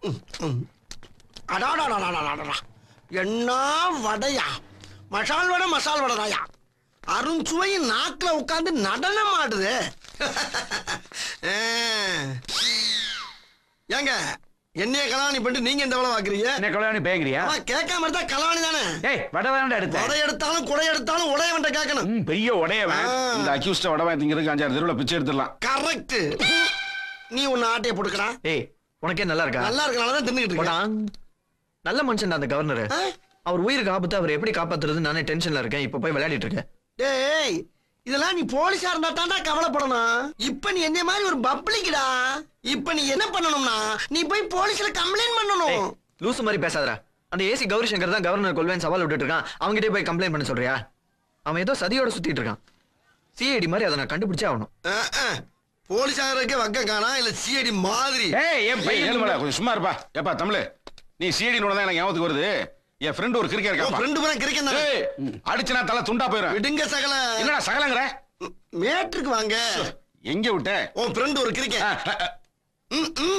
அடாடாடாடாடாடா என்ன வடையா மசால் வடை மசால் வடைதாயா அருஞ்சுவையின் நாக்குல உட்கார்ந்து நடனம் ஆடுது ஆ. ஏங்க என்னைய கலாணி பண்ணிட்டு நீங்க இந்த வேலை பாக்குறீங்க என்ன கல்யாணி பேங்கிறியா அவன் கேட்காம இருந்தா கலாணி தானே ஏய் வடை தானடா எடுத்த உடை எடுத்தாலும் குடை எடுத்தாலும் உடைய வண்ட கேட்கணும் ம், பெரிய உடையவன் ஆ. இந்த அக்யூஸ்ட வடவை திங்கிறதுக்கு அஞ்சாறு தெருவில் பிச்சை எடுத்துடலாம் கரெக்ட் நீ உன்னை ஆட்டைய போட்டுக்கடா ஏய் உனக்கே நல்லா இருக்கா நல்லா இருக்கனால தான் தின்னுகிட்டு இருக்கேன் போடாங். நல்ல மனுஷன் அந்த கவர்னர் ஆ? அவர் உயிருக்கு ஆபத்து அவர் எப்படி காப்பாத்துறது நானே டென்ஷன்ல இருக்கேன் இப்ப போய் விளையாடிட்டு இருக்கேன் டேய் இதெல்லாம் நீ போலீஸா இருந்தா தான்டா கவலைப்படணும் இப்ப நீ என்ன மாதிரி ஒரு பப்ளிக்டா இப்ப நீ என்ன பண்ணணும்னா நீ போய் போலீஸ்ல கம்ப்ளைண்ட் பண்ணணும் ஏய், லூசு மாதிரி பேசாதடா அந்த ஏசி கௌரி சங்கர் தான் கவர்னர் கொல்வேன் சவால் விட்டுட்டு இருக்கான் அவங்ககிட்ட போய் கம்ப்ளைண்ட் பண்ண சொல்றியா அவன் ஏதோ சதியோட சுத்திட்டு இருக்கான் சிஐடி மாதிரி அதை நான் கண்டுபிடிச்சே ஆகணும் அஹ், அஹ். போலீஸ் ஆகிறதுக்கே வக்க காணா இல்ல சிஐடி மாதிரி ஏய் என் ஏய், பையன் ஏழுமலை கொஞ்சம் சும்மா இருப்பா ஏப்பா தமிழ் நீ சிஐடி தான் எனக்கு ஞாபகத்துக்கு வருது என் ஃப்ரெண்ட் ஒரு கிரிக்கெட் இருக்காப்பா ஃப்ரெண்டு பூரா கிடைக்க ஏய் அடிச்சுனா தலை துண்டா போயிடும் விடுங்க சகல என்னடா சகலங்கிற மேட்ருக்கு வாங்க எங்க விட்ட உன் ஃப்ரெண்டு ஒரு கிரிக்கெட் ஆ, ஆ, ஆ. ம், ம்.